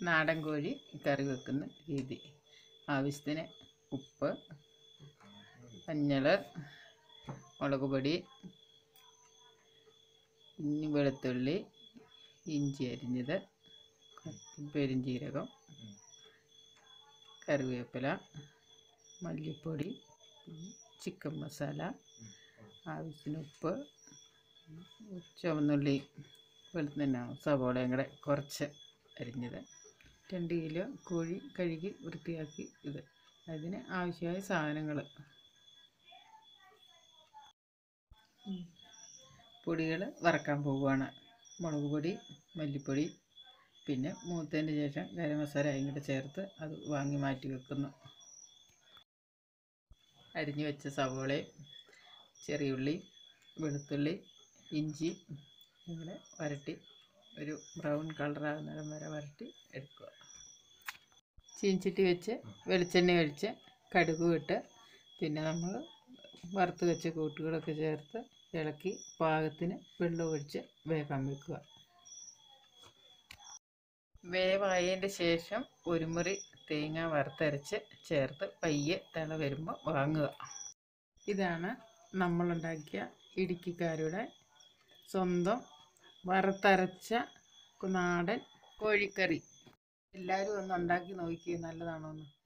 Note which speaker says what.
Speaker 1: നാടൻ കോഴി കറി വെക്കുന്ന രീതി ആവശ്യത്തിന് ഉപ്പ് മഞ്ഞൾ മുളക് പൊടി ഇനി വെളുത്തുള്ളി ഇഞ്ചി അരിഞ്ഞത് പെരിഞ്ജീരകം കറിവേപ്പില മല്ലിപ്പൊടി ചിക്കൻ മസാല ആവശ്യത്തിന് ഉപ്പ് ചുവന്നുള്ളി വെളുത്തുന്ന സവോളയും കൂടെ കുറച്ച് അരിഞ്ഞത് രണ്ട് കിലോ കോഴി കഴുകി വൃത്തിയാക്കി ഇത് അതിന് ആവശ്യമായ സാധനങ്ങൾ പൊടികൾ വറക്കാൻ പോവുകയാണ് മുളക് പൊടി മല്ലിപ്പൊടി പിന്നെ മൂത്തതിന് ശേഷം ഗരം മസാല അതിയും കൂടെ ചേർത്ത് അത് വാങ്ങി മാറ്റി വെക്കുന്നു അരിഞ്ഞു വെച്ച സവോളയും ചെറിയുള്ളി വെളുത്തുള്ളി ഇഞ്ചി ഇങ്ങനെ വരട്ടി ഒരു ബ്രൗൺ കളറാകുന്നിടം വരെ വരട്ടി എടുക്കുക ചീഞ്ചട്ടി വെച്ച് വെളിച്ചെണ്ണ ഒഴിച്ച് കടുക് ഇട്ട് പിന്നെ നമ്മൾ വറുത്ത് വെച്ച കൂട്ടുകളൊക്കെ ചേർത്ത് ഇളക്കി പാകത്തിന് വെള്ളം ഒഴിച്ച് വേഗം വെക്കുക വേവായതിൻ്റെ ശേഷം ഒരു മുറി തേങ്ങ വറുത്തരച്ച് ചേർത്ത് പയ്യെ തിള വരുമ്പോൾ വാങ്ങുക ഇതാണ് നമ്മളുണ്ടാക്കിയ ഇടുക്കിക്കാരുടെ സ്വന്തം വറുത്തരച്ച നാടൻ കോഴിക്കറി എല്ലാവരും ഒന്ന് ഉണ്ടാക്കി നോക്കിയേ നല്ലതാണോ എന്ന്